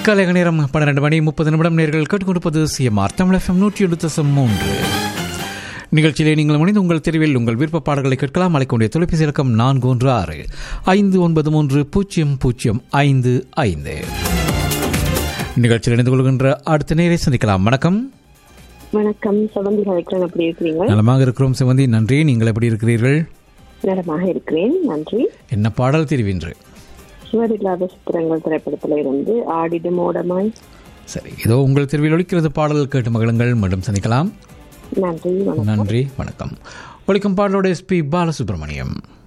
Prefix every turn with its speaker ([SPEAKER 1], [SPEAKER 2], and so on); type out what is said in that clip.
[SPEAKER 1] கலைக நேரம் பன்னிரண்டு மணி முப்பது நிமிடம் நேர்கள் கேட்டுக்கொண்டிருப்பது சிஎம்ஆர் தமிழ் எஃப்எம் நூற்றி ஒன்று தசம் மூன்று நிகழ்ச்சியிலே நீங்கள் முடிந்து உங்கள் தெருவில் உங்கள் விருப்ப பாடல்களை கேட்கலாம் அழைக்கக்கூடிய தொலைபேசி இலக்கம் நான்கு ஒன்று ஆறு ஐந்து ஒன்பது மூன்று பூஜ்ஜியம் பூஜ்ஜியம் ஐந்து ஐந்து நிகழ்ச்சியில் இணைந்து கொள்கின்ற அடுத்த நேரை சந்திக்கலாம் வணக்கம்
[SPEAKER 2] வணக்கம் சுகந்தி கலெக்டர் எப்படி இருக்கிறீங்க
[SPEAKER 1] நலமாக இருக்கிறோம் சிவந்தி நன்றி நீங்கள் எப்படி இருக்கிறீர்கள்
[SPEAKER 2] நலமாக இருக்கிறேன் நன்றி
[SPEAKER 1] என்ன பாடல் தெரிவின்று
[SPEAKER 2] சுவரில்லாத சித்திரங்கள் திரைப்படத்துல இருந்து ஆடிடும் ஓடமாய்
[SPEAKER 1] சரி இதோ உங்கள் தெருவில் ஒழிக்கிறது பாடல் கேட்டு மகளுங்கள் மீண்டும் சந்திக்கலாம்
[SPEAKER 2] நன்றி வணக்கம்
[SPEAKER 1] நன்றி வணக்கம் ஒழிக்கும் பாடலோட எஸ்பி பாலசுப்ரமணியம்